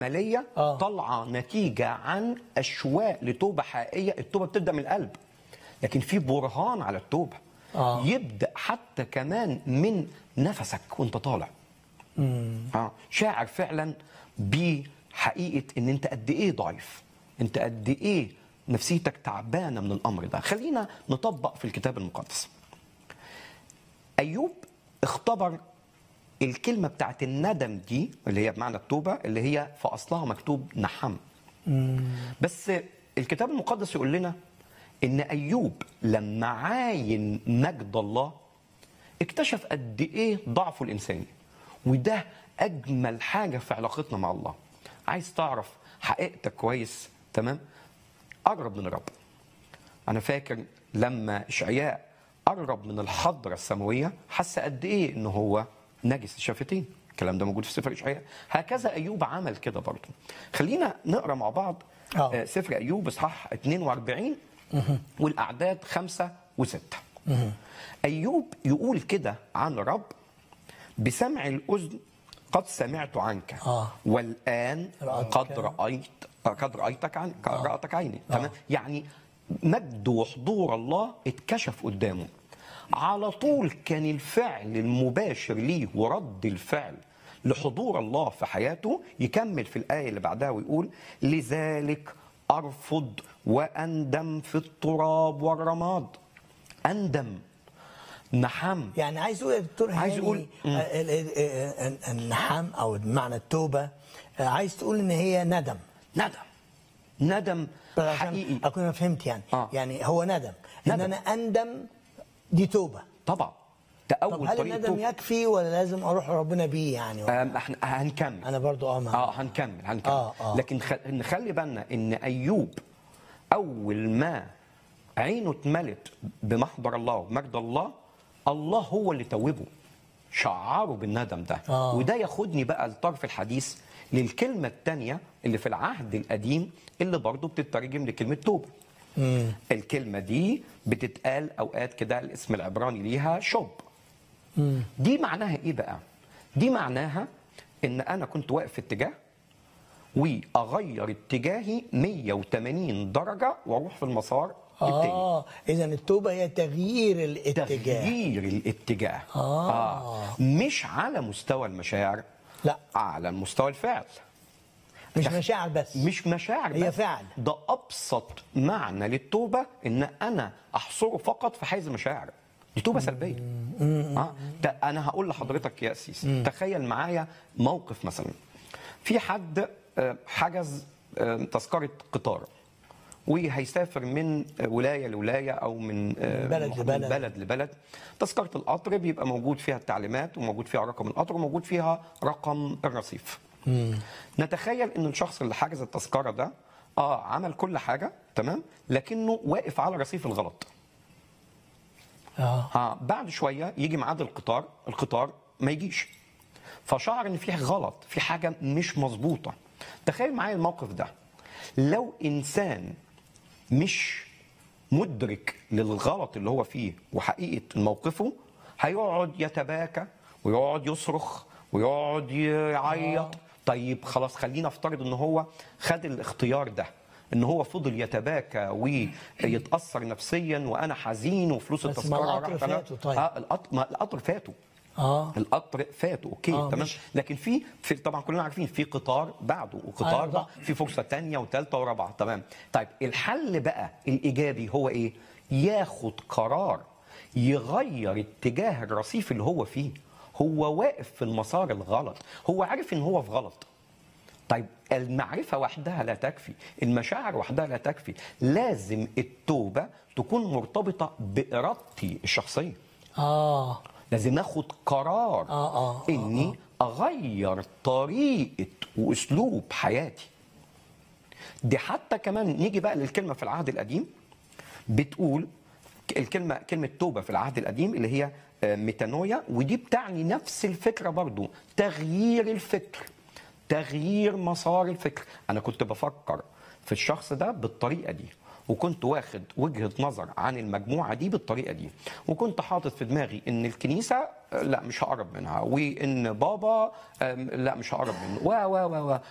عمليه آه. طالعه نتيجه عن اشواق لتوبه حقيقيه التوبه بتبدا من القلب لكن في برهان على التوبه آه. يبدا حتى كمان من نفسك وانت طالع اه شاعر فعلا بحقيقه ان انت قد ايه ضعيف انت قد ايه نفسيتك تعبانه من الامر ده خلينا نطبق في الكتاب المقدس ايوب اختبر الكلمه بتاعت الندم دي اللي هي بمعنى التوبه اللي هي في اصلها مكتوب نحم بس الكتاب المقدس يقول لنا ان ايوب لما عاين مجد الله اكتشف قد ايه ضعفه الانساني وده اجمل حاجه في علاقتنا مع الله عايز تعرف حقيقتك كويس تمام قرب من الرب انا فاكر لما اشعياء قرب من الحضره السماويه حس قد ايه ان هو نجس الشفتين الكلام ده موجود في سفر اشعياء هكذا ايوب عمل كده برضه خلينا نقرا مع بعض آه. آه، سفر ايوب اصحاح 42 والاعداد خمسة وستة ايوب يقول كده عن الرب بسمع الاذن قد سمعت عنك آه. والان رأتك. قد رايت قد رايتك عن راتك عيني تمام يعني مجد وحضور الله اتكشف قدامه على طول كان الفعل المباشر ليه ورد الفعل لحضور الله في حياته يكمل في الآية اللي بعدها ويقول لذلك أرفض وأندم في التراب والرماد أندم نحم يعني عايز اقول يا دكتور عايز هاني، أقول- آه، ال- ال- آه، النحام او بمعنى التوبه آه، عايز تقول ان هي ندم ندم ندم بس عشان حقيقي اكون أنا فهمت يعني آه. يعني هو ندم ان ندم. انا اندم دي توبه طبعا ده طب أول هل طريق الندم توبة. يكفي ولا لازم اروح ربنا بيه يعني آم، احنا هنكمل انا برضو اه ما اه هنكمل هنكمل آه، آه. لكن خ... نخلي بالنا ان ايوب اول ما عينه اتملت بمحضر الله ومجد الله الله هو اللي توبه شعره بالندم ده آه. وده ياخدني بقى لطرف الحديث للكلمه الثانيه اللي في العهد القديم اللي برضه بتترجم لكلمه توبه الكلمه دي بتتقال اوقات كده الاسم العبراني ليها شوب دي معناها ايه بقى دي معناها ان انا كنت واقف في اتجاه واغير اتجاهي 180 درجه واروح في المسار التاني اه اذا التوبه هي تغيير الاتجاه تغيير الاتجاه آه. آه. مش على مستوى المشاعر لا. على مستوى الفعل مش ده- مشاعر بس مش مشاعر هي بس. فعل. ده ابسط معنى للتوبه ان انا احصره فقط في حيز المشاعر دي توبه سلبيه اه ده انا هقول لحضرتك يا اسيس تخيل معايا موقف مثلا في حد آه، حجز آه، تذكره قطار وهيسافر من آه، ولايه لولايه او من آه، من بلد من لبلد. بلد لبلد تذكره القطر بيبقى موجود فيها التعليمات وموجود فيها رقم القطر وموجود فيها رقم الرصيف نتخيل ان الشخص اللي حجز التذكره ده اه عمل كل حاجه تمام لكنه واقف على رصيف الغلط اه اه بعد شويه يجي ميعاد القطار القطار ما يجيش فشعر ان في غلط في حاجه مش مظبوطه تخيل معايا الموقف ده لو انسان مش مدرك للغلط اللي هو فيه وحقيقه موقفه هيقعد يتباكى ويقعد يصرخ ويقعد يعيط طيب خلاص خلينا افترض ان هو خد الاختيار ده ان هو فضل يتباكى ويتاثر نفسيا وانا حزين وفلوس بس ما التذكره القطر راحت. أنا- فاته طيب. اه القطر ما القطر فاته اه القطر فاته اوكي آه، تمام ماشي. لكن في, في طبعا كلنا عارفين في قطار بعده وقطار أيوة، بقى صح. في فرصه تانية وثالثه ورابعه تمام طيب الحل بقى الايجابي هو ايه ياخد قرار يغير اتجاه الرصيف اللي هو فيه هو واقف في المسار الغلط هو عارف ان هو في غلط طيب المعرفة وحدها لا تكفي المشاعر وحدها لا تكفي لازم التوبة تكون مرتبطة بإرادتي الشخصية اه لازم اخد قرار آه، آه، آه، اني اغير طريقه واسلوب حياتي دي حتى كمان نيجي بقى للكلمه في العهد القديم بتقول الكلمه كلمه توبه في العهد القديم اللي هي آه، ميتانويا ودي بتعني نفس الفكره برضو تغيير الفكر تغيير مسار الفكر انا كنت بفكر في الشخص ده بالطريقه دي وكنت واخد وجهه نظر عن المجموعه دي بالطريقه دي وكنت حاطط في دماغي ان الكنيسه آه، لا مش هقرب منها وان بابا آم، لا مش هقرب منه و و و و